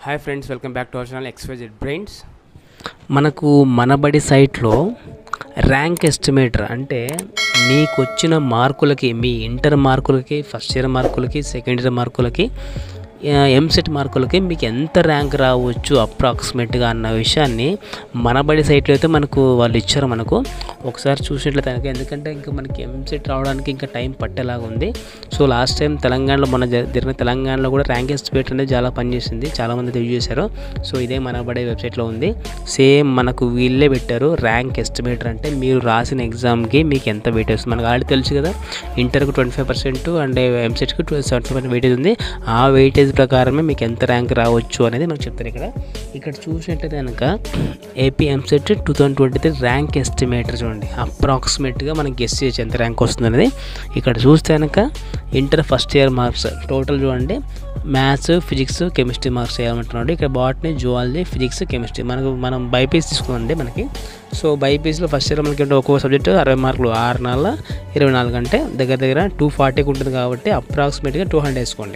hi friends welcome back to our channel X Y Z brains మనకు మనబడి సైట్లో rank estimator అంటే మీకు వచ్చిన మార్కులకి మీ ఇంటర్ మార్కులకి ఫస్ట్ ఇయర్ మార్కులకి సెకండ్ ఇయర్ మార్కులకి ఎంసెట్ మార్కులకి మీకు ఎంత ర్యాంక్ రావచ్చు అప్రాక్సిమేట్గా అన్న విషయాన్ని మనబడి సైట్లో అయితే మనకు వాళ్ళు ఇచ్చారు మనకు ఒకసారి చూసినట్లయితే కనుక ఎందుకంటే ఇంకా మనకి ఎంసెట్ రావడానికి ఇంకా టైం పట్టేలాగా ఉంది సో లాస్ట్ టైం తెలంగాణలో మన జ- జరిగిన తెలంగాణలో కూడా ర్యాంక్ ఎస్టిమేటర్ అనేది చాలా పనిచేసింది చాలామంది రివ్యూ చేశారు సో ఇదే మనబడే వెబ్సైట్లో ఉంది సేమ్ మనకు వీళ్ళే పెట్టారు ర్యాంక్ ఎస్టిమేటర్ అంటే మీరు రాసిన ఎగ్జామ్కి మీకు ఎంత వెయిట్ వస్తుంది మనకు ఆల్రెడీ తెలుసు కదా ఇంటర్కి ట్వంటీ ఫైవ్ పర్సెంట్ అండ్ ఎంసెట్కి సెవెంటీ ఫైవ్ పర్సెంట్ వెయిటేజ్ ఉంది ఆ వెయిటేజ్ ప్రకారమే మీకు ఎంత ర్యాంక్ రావచ్చు అనేది మనకు చెప్తారు ఇక్కడ ఇక్కడ చూసినట్టయితే కనుక AP EAMCET two thousand twenty three rank estimator చూడండి అప్రాక్సిమేట్గా మనకి గెస్ చేయొచ్చు ఎంత ర్యాంక్ వస్తుంది అనేది ఇక్కడ చూస్తే కనుక inter first year marks total చూడండి మ్యాథ్స్ ఫిజిక్స్ కెమిస్ట్రీ మార్క్స్ వేయమంటున్నాడు ఇక్కడ బాటనీ జువాలజీ ఫిజిక్స్ కెమిస్ట్రీ మనకు మనం బైపీస్ తీసుకుందండి మనకి సో బైపీసీలో ఫస్ట్ ఇయర్ మనకి అంటే ఒక్కో సబ్జెక్ట్ అరవై మార్కులు ఆరు నెలల ఇరవై నాలుగు అంటే దగ్గర దగ్గర టూ ఫార్టీకి ఉంటుంది కాబట్టి అప్రాక్సిమేట్గా టూ హండ్రెడ్ వేసుకోండి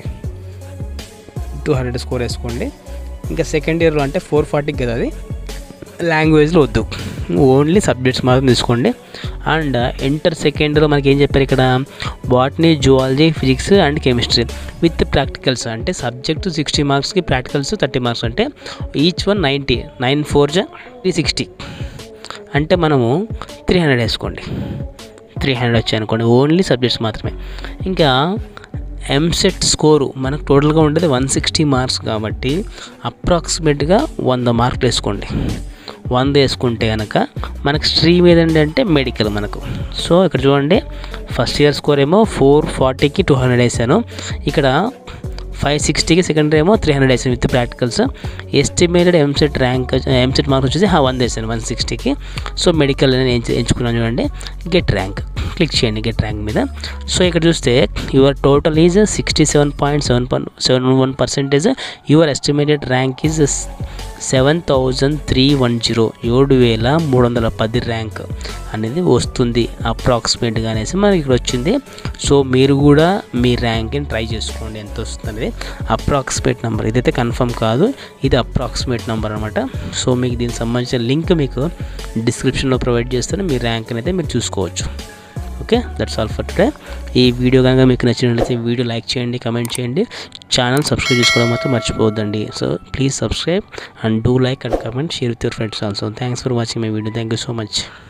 టూ హండ్రెడ్ స్కోర్ వేసుకోండి ఇంకా సెకండ్ ఇయర్లో అంటే ఫోర్ ఫార్టీకి కదా అది లాంగ్వేజ్లో వద్దు ఓన్లీ సబ్జెక్ట్స్ మాత్రం తీసుకోండి అండ్ ఇంటర్ సెకండ్లో మనకి ఏం చెప్పారు ఇక్కడ botany zoology physics and chemistry with practicals అంటే సబ్జెక్ట్ సిక్స్టీ మార్క్స్కి ప్రాక్టికల్స్ థర్టీ మార్క్స్ అంటే each one ninety nine four జా త్రీ సిక్స్టీ అంటే మనము త్రీ హండ్రెడ్ వేసుకోండి త్రీ హండ్రెడ్ వచ్చాయి అనుకోండి ఓన్లీ సబ్జెక్ట్స్ మాత్రమే ఇంకా ఎంసెట్ స్కోరు మనకు టోటల్గా ఉండేది వన్ సిక్స్టీ మార్క్స్ కాబట్టి అప్రాక్సిమేట్గా వంద మార్కులు వేసుకోండి వంద వేసుకుంటే కనుక మనకు స్ట్రీమ్ ఏదండి అంటే మెడికల్ మనకు సో ఇక్కడ చూడండి ఫస్ట్ ఇయర్ స్కోర్ ఏమో ఫోర్ ఫార్టీకి టూ హండ్రెడ్ వేసాను ఇక్కడ ఫైవ్ సిక్స్టీకి సెకండ్ ఏమో త్రీ హండ్రెడ్ వేసాను with practicals estimated EAMCET rank EAMCET marks వచ్చేసి వన్ వేసాను వన్ సిక్స్టీకి సో మెడికల్ నేను ఎంచు ఎంచుకున్నాను చూడండి గెట్ ర్యాంక్ క్లిక్ చేయండి గెట్ ర్యాంక్ మీద సో ఇక్కడ చూస్తే your total is sixty seven point seven seven one percentage your estimated rank is seven thousand three one zero ఏడు వేల మూడు వందల పది ర్యాంక్ అనేది వస్తుంది అప్రాక్సిమేట్గా అనేసి మనకి ఇక్కడ వచ్చింది సో మీరు కూడా మీ ర్యాంక్ని ట్రై చేసుకోండి ఎంత వస్తుంది అనేది అప్రాక్సిమేట్ నెంబర్ ఇదైతే కన్ఫర్మ్ కాదు ఇది అప్రాక్సిమేట్ నెంబర్ అనమాట సో మీకు దీనికి సంబంధించిన లింక్ మీకు డిస్క్రిప్షన్లో ప్రొవైడ్ చేస్తాను మీ ర్యాంక్ని అయితే మీరు చూసుకోవచ్చు okay that's all for today ఈ వీడియో కనుక మీకు నచ్చినట్లయితే ఈ వీడియో లైక్ చేయండి కమెంట్ చేయండి ఛానల్ సబ్స్క్రైబ్ చేసుకోవడం మాత్రం మర్చిపోవద్దండి so please subscribe and do like and comment share with your friends also thanks for watching my video thank you so much